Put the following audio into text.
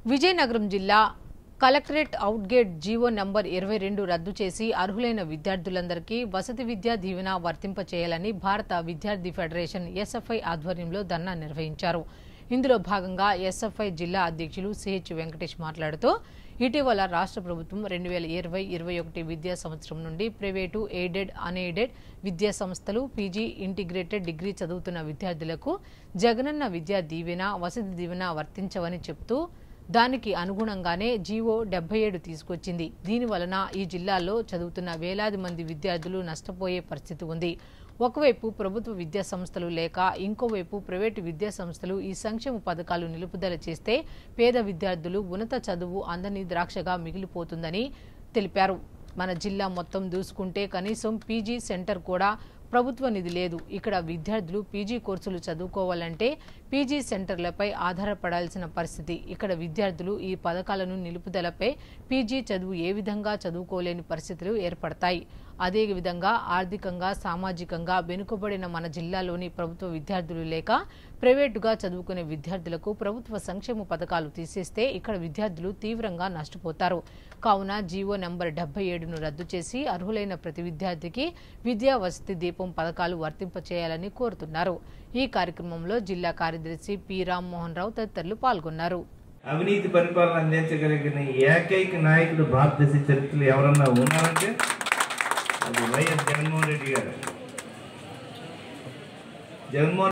విజయనగరం జిల్లా collectorate out gate GO number ఇరవై రెండు రద్దు చేసి అర్హులైన విద్యార్థులందరికీ వసతి విద్యా దీవెన వర్తింప చేయాలని భారత విద్యార్థి ఫెడరేషన్ ఎస్ఎఫ్ఐ ఆధ్వర్యంలో ధర్నా నిర్వహించారు ఇందులో భాగంగా ఎస్ఎఫ్ఐ జిల్లా అధ్యక్షులు సిహెచ్ వెంకటేష్ మాట్లాడుతూ ఇటీవల రాష్ట్ర ప్రభుత్వం రెండు వేల ఇరవై ఇరవై ఒకటి విద్యా సంవత్సరం నుండి ప్రైవేటు ఎయిడెడ్ అన్ఎయిడెడ్ విద్యా సంస్థలు పీజీ ఇంటిగ్రేటెడ్ డిగ్రీ చదువుతున్న విద్యార్థులకు జగనన్న విద్యా దీవెన వసతి దీవెన వర్తించవని చెప్తూ దానికి అనుగుణంగానే జీవో డెబ్బై ఏడు తీసుకొచ్చింది దీని వలన ఈ జిల్లాలో చదువుతున్న వేలాది మంది విద్యార్థులు నష్టపోయే పరిస్థితి ఉంది ఒకవైపు ప్రభుత్వ విద్యా సంస్థలు లేక ఇంకోవైపు ప్రైవేటు విద్యా సంస్థలు ఈ సంక్షేమ పథకాలు నిలుపుదల చేస్తే పేద విద్యార్థులు ఉన్నత చదువు అందని ద్రాక్షగా మిగిలిపోతుందని తెలిపారు మన జిల్లా మొత్తం దూసుకుంటే కనీసం పీజీ సెంటర్ కూడా ప్రభుత్వ నిధి లేదు ఇక్కడ విద్యార్థులు పీజీ కోర్సులు చదువుకోవాలంటే పీజీ సెంటర్లపై ఆధారపడాల్సిన పరిస్థితి ఇక్కడ విద్యార్థులు ఈ పథకాలను నిలుపుదలపై పీజీ చదువు ఏ విధంగా చదువుకోలేని పరిస్థితులు ఏర్పడతాయి అదేవిధంగా ఆర్థికంగా సామాజికంగా వెనుకబడిన మన జిల్లాలోని ప్రభుత్వ విద్యార్థులు లేక ప్రైవేటుగా చదువుకునే విద్యార్థులకు ప్రభుత్వ సంక్షేమ పథకాలు తీసేస్తే ఇక్కడ విద్యార్థులు తీవ్రంగా నష్టపోతారు కావున జీవో నెంబర్ డెబ్బై ఏడును రద్దు చేసి అర్హులైన ప్రతి విద్యార్థికి విద్యా వసతి దీపం పథకాలు వర్తింపచేయాలని కోరుతున్నారు ఈ కార్యక్రమంలో జిల్లా కార్యదర్శి పి రామ్మోహన్ రావు తదితరులు పాల్గొన్నారు అవినీతి పరిపాలన అందించగలిగిన ఏకైక నాయకుడు భారతదేశ చరిత్రలో ఎవరన్నా ఉన్నారంటే అది వైఎస్ జగన్మోహన్ రెడ్డి గారు జగన్మోహన్